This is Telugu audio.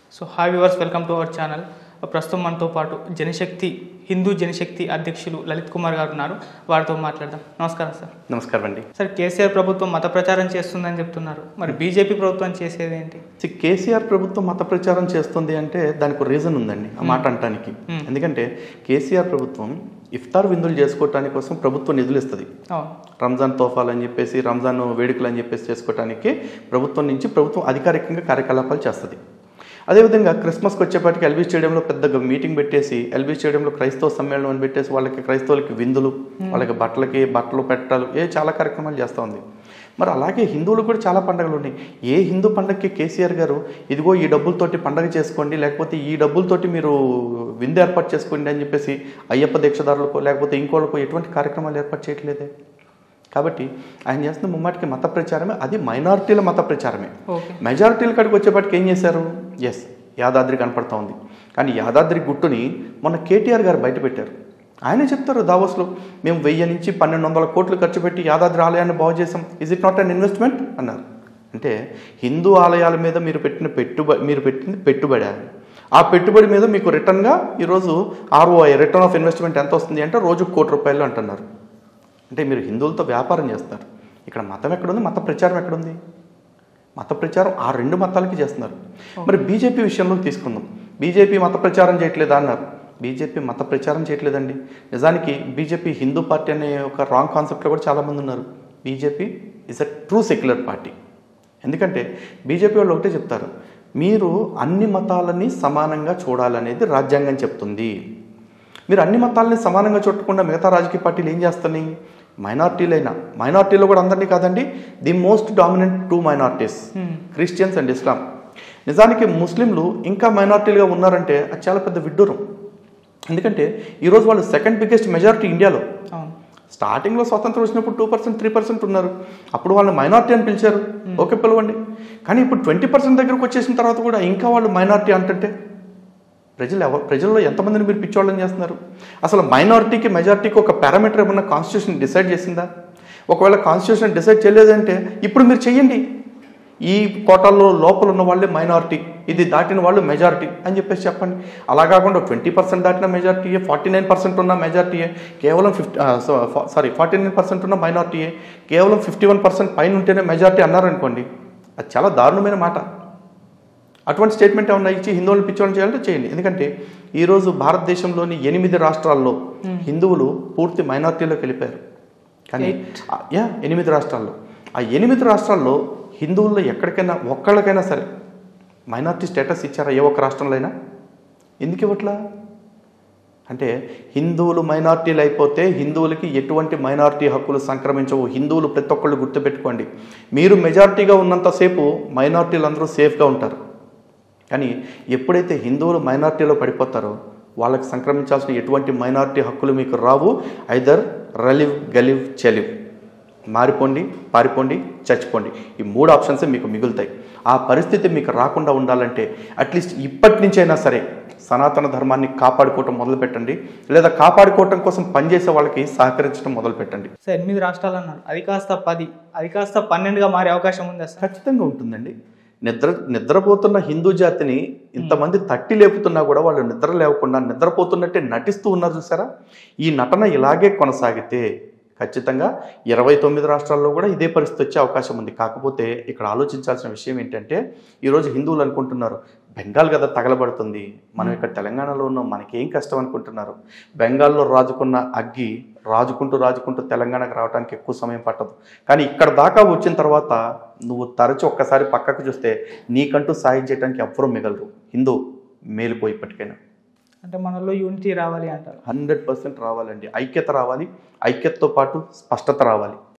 So hi viewers welcome to our channel ప్రస్తుతం మనతో పాటు జనశక్తి హిందూ జనశక్తి అధ్యక్షులు లలిత్ కుమార్ గారు ఉన్నారు వారితో మాట్లాడదాం నమస్కారం సార్ నమస్కారం అండి సార్ కేసీఆర్ ప్రభుత్వం మత ప్రచారం చేస్తుందని చెప్తున్నారు మరి బీజేపీ ప్రభుత్వం చేసేది ఏంటి సి- కేసీఆర్ ప్రభుత్వం మత ప్రచారం చేస్తుంది అంటే దానికి ఒక రీజన్ ఉందండి ఆ మాట అంటానికి Hmm. ఎందుకంటే కేసీఆర్ ప్రభుత్వం ఇఫ్తార్ విందులు చేసుకోవటానికి కోసం ప్రభుత్వం నిధులు ఇస్తుంది అవును రంజాన్ తోఫాలు అని చెప్పేసి రంజాన్ వేడుకలు అని చెప్పేసి చేసుకోవటానికి ప్రభుత్వం నుంచి ప్రభుత్వం అధికారికంగా కార్యకలాపాలు చేస్తుంది అదేవిధంగా క్రిస్మస్కి వచ్చేపాటికి ఎల్బీ స్టేడియంలో పెద్దగా మీటింగ్ పెట్టేసి ఎల్బీ స్టేడియంలో క్రైస్తవ సమ్మేళనం అని పెట్టేసి వాళ్ళకి క్రైస్తవులకి విందులు వాళ్ళకి బట్టలకి బట్టలు పెట్టాలు ఏ చాలా కార్యక్రమాలు చేస్తూ ఉంది మరి అలాగే హిందువులు కూడా చాలా పండుగలు ఉన్నాయి ఏ హిందూ పండగకి కేసీఆర్ గారు ఇదిగో ఈ డబ్బులతోటి పండగ చేసుకోండి లేకపోతే ఈ డబ్బులతోటి మీరు విందు ఏర్పాటు చేసుకోండి అని చెప్పేసి అయ్యప్ప దీక్షదారులకు లేకపోతే ఇంకోళ్ళకు ఎటువంటి కార్యక్రమాలు ఏర్పాటు చేయట్లేదే కాబట్టి ఆయన చేస్తున్న ముమ్మాటికి మత ప్రచారమే అది మైనారిటీల మత ప్రచారమే ఓకే మెజారిటీల కాడికి వచ్చేపాటికి ఏం చేశారు ఎస్ యాదాద్రి కనపడతా ఉంది కానీ యాదాద్రి గుట్టుని మొన్న కేటీఆర్ గారు బయట పెట్టారు ఆయనే చెప్తారు దావోస్లో మేము వెయ్యి నుంచి పన్నెండు వందల కోట్లు ఖర్చు పెట్టి యాదాద్రి ఆలయాన్ని బాగు చేసాం is it not an investment అన్నారు అంటే హిందూ ఆలయాల మీద మీరు పెట్టిన పెట్టుబడి మీరు పెట్టింది పెట్టుబడి ఆ పెట్టుబడి మీద మీకు రిటర్న్గా ఈరోజు ఆర్ఓఐ రిటర్న్ ఆఫ్ ఇన్వెస్ట్మెంట్ ఎంత వస్తుంది అంటే రోజు కోటి రూపాయలు అంటున్నారు అంటే మీరు హిందువులతో వ్యాపారం చేస్తారు ఇక్కడ మతం ఎక్కడుంది మత ప్రచారం ఎక్కడుంది మత ప్రచారం ఆ రెండు మతాలకి చేస్తున్నారు మరి బీజేపీ విషయంలో తీసుకుందాం బీజేపీ మత ప్రచారం చేయట్లేదా అన్నారు బీజేపీ మత ప్రచారం చేయట్లేదండి నిజానికి బీజేపీ హిందూ పార్టీ అనే ఒక రాంగ్ కాన్సెప్ట్లో కూడా చాలామంది ఉన్నారు BJP is a true secular party ఎందుకంటే బీజేపీ వాళ్ళు ఒకటే చెప్తారు మీరు అన్ని మతాలని సమానంగా చూడాలనేది రాజ్యాంగం చెప్తుంది మీరు అన్ని మతాలని సమానంగా చుట్టకుండా మిగతా రాజకీయ పార్టీలు ఏం చేస్తున్నాయి మైనార్టీలైనా మైనార్టీలో కూడా అందరినీ కాదండి the most dominant two minorities Christians and Islam నిజానికి ముస్లింలు ఇంకా మైనార్టీలుగా ఉన్నారంటే అది చాలా పెద్ద విడ్డూరం ఎందుకంటే ఈరోజు వాళ్ళు సెకండ్ బిగ్గెస్ట్ మెజారిటీ ఇండియాలో అవును స్టార్టింగ్లో స్వాతంత్రం వచ్చినప్పుడు టూ పర్సెంట్ త్రీ పర్సెంట్ ఉన్నారు అప్పుడు వాళ్ళని మైనార్టీ అని పిలిచారు ఓకే పిలవండి కానీ ఇప్పుడు ట్వంటీ పర్సెంట్ దగ్గరకు వచ్చేసిన తర్వాత కూడా ఇంకా వాళ్ళు మైనార్టీ అంటుంటే ప్రజలు ఎవ ప్రజల్లో ఎంతమందిని మీరు పిచ్చోళ్ళని చేస్తున్నారు అసలు మైనారిటీకి మెజారిటీకి ఒక పారామీటర్ ఏమన్నా కాన్స్టిట్యూషన్ డిసైడ్ చేసిందా ఒకవేళ కాన్స్టిట్యూషన్ డిసైడ్ చేయలేదంటే ఇప్పుడు మీరు చెయ్యండి ఈ కోటాల్లో లోపల ఉన్న వాళ్ళే మైనారిటీ ఇది దాటిన వాళ్ళు మెజారిటీ అని చెప్పేసి చెప్పండి అలా కాకుండా ట్వంటీ పర్సెంట్ దాటిన మెజారిటీయే ఫార్టీ నైన్ పర్సెంట్ ఉన్న మెజారిటీయే కేవలం fifty sorry forty nine percent ఉన్న మైనారిటీయే కేవలం ఫిఫ్టీ వన్ పర్సెంట్ పైన ఉంటేనే మెజారిటీ అన్నారనుకోండి అది చాలా దారుణమైన మాట అటువంటి స్టేట్మెంట్ ఏమన్నా ఇచ్చి హిందువులను పిచ్చోళ్ళని చేయాలంటే చేయండి ఎందుకంటే ఈరోజు భారతదేశంలోని ఎనిమిది రాష్ట్రాల్లో హిందువులు పూర్తి మైనార్టీలోకి వెళ్ళిపోయారు కానీ ఆ- యా ఎనిమిది రాష్ట్రాల్లో ఆ ఎనిమిది రాష్ట్రాల్లో హిందువుల్లో ఎక్కడికైనా ఒక్కళ్ళకైనా సరే మైనార్టీ స్టేటస్ ఇచ్చారా ఏ ఒక్క రాష్ట్రంలో అయినా ఎందుకు ఇవ్వట్లా అంటే హిందువులు మైనార్టీలు అయిపోతే హిందువులకి ఎటువంటి మైనార్టీ హక్కులు సంక్రమించవు హిందువులు ప్రతి ఒక్కళ్ళు గుర్తుపెట్టుకోండి మీరు మెజారిటీగా ఉన్నంతసేపు మైనార్టీలు అందరూ సేఫ్గా ఉంటారు కానీ ఎప్పుడైతే హిందువులు మైనార్టీలో పడిపోతారో వాళ్ళకి సంక్రమించాల్సిన ఎటువంటి మైనార్టీ హక్కులు మీకు రావు ఐదర్ రలివ్ గలివ్ చెలివ్ మారిపోండి పారిపోండి చచ్చిపోండి ఈ మూడు ఆప్షన్సే మీకు మిగులుతాయి ఆ పరిస్థితి మీకు రాకుండా ఉండాలంటే అట్లీస్ట్ ఇప్పటి నుంచైనా సరే సనాతన ధర్మాన్ని కాపాడుకోవటం మొదలు పెట్టండి లేదా కాపాడుకోవటం కోసం పనిచేసే వాళ్ళకి సహకరించడం మొదలు పెట్టండి సార్ ఎనిమిది రాష్ట్రాలు అన్నారు అది కాస్త పది అది కాస్త పన్నెండుగా మారే అవకాశం ఉందా సార్ ఖచ్చితంగా ఉంటుందండి నిద్ర నిద్రపోతున్న హిందూ జాతిని ఇంతమంది తట్టి లేపుతున్నా కూడా వాళ్ళు నిద్ర లేవకుండా నిద్రపోతున్నట్టే నటిస్తూ ఉన్నారు చూసారా ఈ నటన ఇలాగే కొనసాగితే ఖచ్చితంగా ఇరవై తొమ్మిది రాష్ట్రాల్లో కూడా ఇదే పరిస్థితి వచ్చే అవకాశం ఉంది కాకపోతే ఇక్కడ ఆలోచించాల్సిన విషయం ఏంటంటే ఈరోజు హిందువులు అనుకుంటున్నారు బెంగాల్ కదా తగలబడుతుంది మనం ఇక్కడ తెలంగాణలో ఉన్నాం మనకేం కష్టం అనుకుంటున్నారు బెంగాల్లో రాజుకున్న అగ్గి రాజుకుంటూ రాజుకుంటూ తెలంగాణకు రావడానికి ఎక్కువ సమయం పట్టదు కానీ ఇక్కడ దాకా వచ్చిన తర్వాత నువ్వు తరచి ఒక్కసారి పక్కకు చూస్తే నీకంటూ సాయం చేయడానికి ఎవ్వరూ మిగలరు హిందూ మేలుకో ఇప్పటికైనా అంటే మనలో యూనిటీ రావాలి అంటారు హండ్రెడ్ పర్సెంట్ రావాలండి ఐక్యత రావాలి ఐక్యతతో పాటు స్పష్టత రావాలి